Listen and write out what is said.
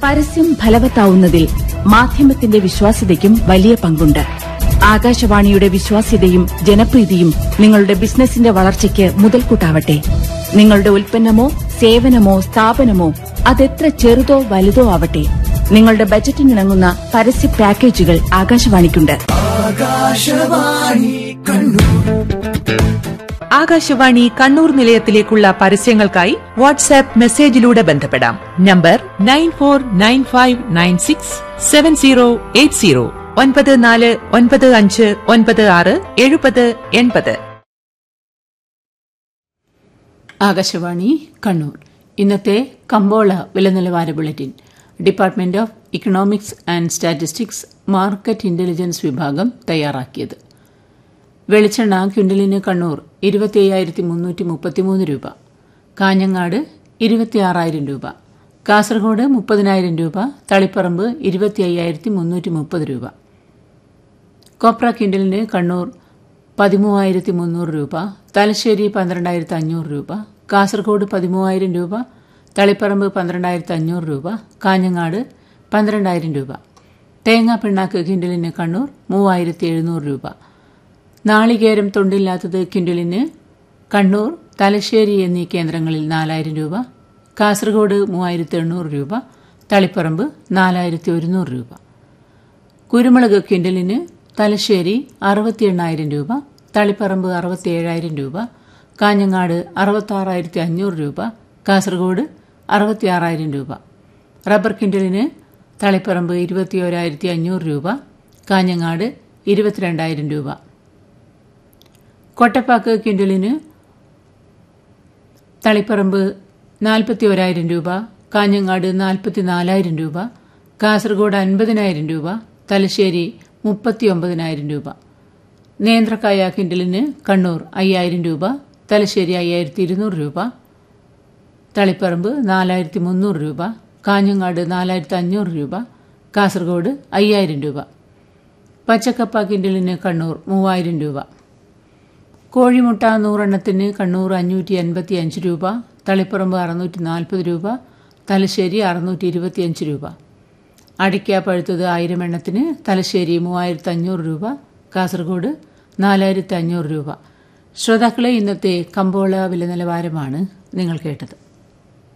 പരസ്യം ഫലവത്താവുന്നതിൽ മാധ്യമത്തിന്റെ വിശ്വാസ്യതയ്ക്കും വലിയ പങ്കുണ്ട് ആകാശവാണിയുടെ വിശ്വാസ്യതയും ജനപ്രീതിയും നിങ്ങളുടെ ബിസിനസിന്റെ വളർച്ചയ്ക്ക് മുതൽക്കൂട്ടാവട്ടെ നിങ്ങളുടെ ഉൽപ്പന്നമോ സേവനമോ സ്ഥാപനമോ അതെത്ര ചെറുതോ വലുതോ ആവട്ടെ നിങ്ങളുടെ ബജറ്റിനിണങ്ങുന്ന പരസ്യ പാക്കേജുകൾ ആകാശവാണിക്കുണ്ട് ആകാശവാണി കണ്ണൂർ നിലയത്തിലേക്കുള്ള പരസ്യങ്ങൾക്കായി വാട്സാപ്പ് മെസ്സേജിലൂടെ ബന്ധപ്പെടാം നമ്പർ nine four nine five nine six seven zero eight zero ഒൻപത് നാല് ഒൻപത് അഞ്ച് ഒൻപത് ആറ് എഴുപത് എൺപത് ആകാശവാണി കണ്ണൂർ ഇന്നത്തെ കമ്പോള വില നിലവാര bulletin department of economics and statistics market intelligence വിഭാഗം തയ്യാറാക്കിയത് വെളിച്ചെണ്ണ ക്വിൻ്റലിന് കണ്ണൂർ ഇരുപത്തി അയ്യായിരത്തി മുന്നൂറ്റി മുപ്പത്തിമൂന്ന് രൂപ കാഞ്ഞങ്ങാട് ഇരുപത്തിയാറായിരം രൂപ കാസർഗോഡ് മുപ്പതിനായിരം രൂപ തളിപ്പറമ്പ് ഇരുപത്തി അയ്യായിരത്തി മുന്നൂറ്റി മുപ്പത് രൂപ കോപ്ര ക്വിൻ്റലിന് കണ്ണൂർ പതിമൂവായിരത്തി മുന്നൂറ് രൂപ തലശ്ശേരി പന്ത്രണ്ടായിരത്തി അഞ്ഞൂറ് രൂപ കാസർഗോഡ് പതിമൂവായിരം രൂപ തളിപ്പറമ്പ് പന്ത്രണ്ടായിരത്തി അഞ്ഞൂറ് രൂപ കാഞ്ഞങ്ങാട് പന്ത്രണ്ടായിരം രൂപ തേങ്ങാ പിണ്ണാക്ക് കിൻഡലിന് കണ്ണൂർ മൂവായിരത്തി എഴുന്നൂറ് രൂപ നാളികേരം തൊണ്ടില്ലാത്തത് കിൻഡലിന് കണ്ണൂർ തലശ്ശേരി എന്നീ കേന്ദ്രങ്ങളിൽ നാലായിരം രൂപ കാസർഗോഡ് മൂവായിരത്തി എണ്ണൂറ് രൂപ തളിപ്പറമ്പ് നാലായിരത്തി ഒരുന്നൂറ് രൂപ കുരുമുളക് ക്വിൻ്റലിന് തലശ്ശേരി അറുപത്തി എണ്ണായിരം രൂപ തളിപ്പറമ്പ് അറുപത്തി ഏഴായിരം രൂപ കാഞ്ഞങ്ങാട് അറുപത്താറായിരത്തി അഞ്ഞൂറ് രൂപ കാസർഗോഡ് അറുപത്തിയാറായിരം രൂപ റബ്ബർ ക്വിൻ്റലിന് തളിപ്പറമ്പ് ഇരുപത്തിയോരായിരത്തി അഞ്ഞൂറ് രൂപ കാഞ്ഞങ്ങാട് ഇരുപത്തിരണ്ടായിരം രൂപ കൊട്ടപ്പാക്ക് ക്വിൻ്റലിന് തളിപ്പറമ്പ് നാൽപ്പത്തി ഒരായിരം രൂപ കാഞ്ഞങ്ങാട് നാൽപ്പത്തി നാലായിരം രൂപ കാസർഗോഡ് അൻപതിനായിരം രൂപ തലശ്ശേരി മുപ്പത്തി ഒമ്പതിനായിരം രൂപ നേന്ത്രക്കായ കിൻഡലിന് കണ്ണൂർ അയ്യായിരം രൂപ തലശ്ശേരി അയ്യായിരത്തി ഇരുന്നൂറ് രൂപ തളിപ്പറമ്പ് നാലായിരത്തി മുന്നൂറ് രൂപ കാഞ്ഞങ്ങാട് നാലായിരത്തി അഞ്ഞൂറ് രൂപ കാസർഗോഡ് അയ്യായിരം രൂപ പച്ചക്കപ്പ കിൻഡലിന് കണ്ണൂർ മൂവായിരം രൂപ കോഴിമുട്ട നൂറെണ്ണത്തിന് കണ്ണൂർ അഞ്ഞൂറ്റി എൺപത്തി അഞ്ച് രൂപ തളിപ്പറമ്പ് അറുന്നൂറ്റി നാൽപ്പത് രൂപ തലശ്ശേരി അറുന്നൂറ്റി ഇരുപത്തിയഞ്ച് രൂപ അടിക്ക പഴുത്തത് ആയിരം എണ്ണത്തിന് തലശ്ശേരി മൂവായിരത്തി അഞ്ഞൂറ് രൂപ കാസർഗോഡ് നാലായിരത്തി അഞ്ഞൂറ് രൂപ ശ്രോതാക്കളെ ഇന്നത്തെ കമ്പോള വില നിലവാരമാണ് നിങ്ങൾ കേട്ടത്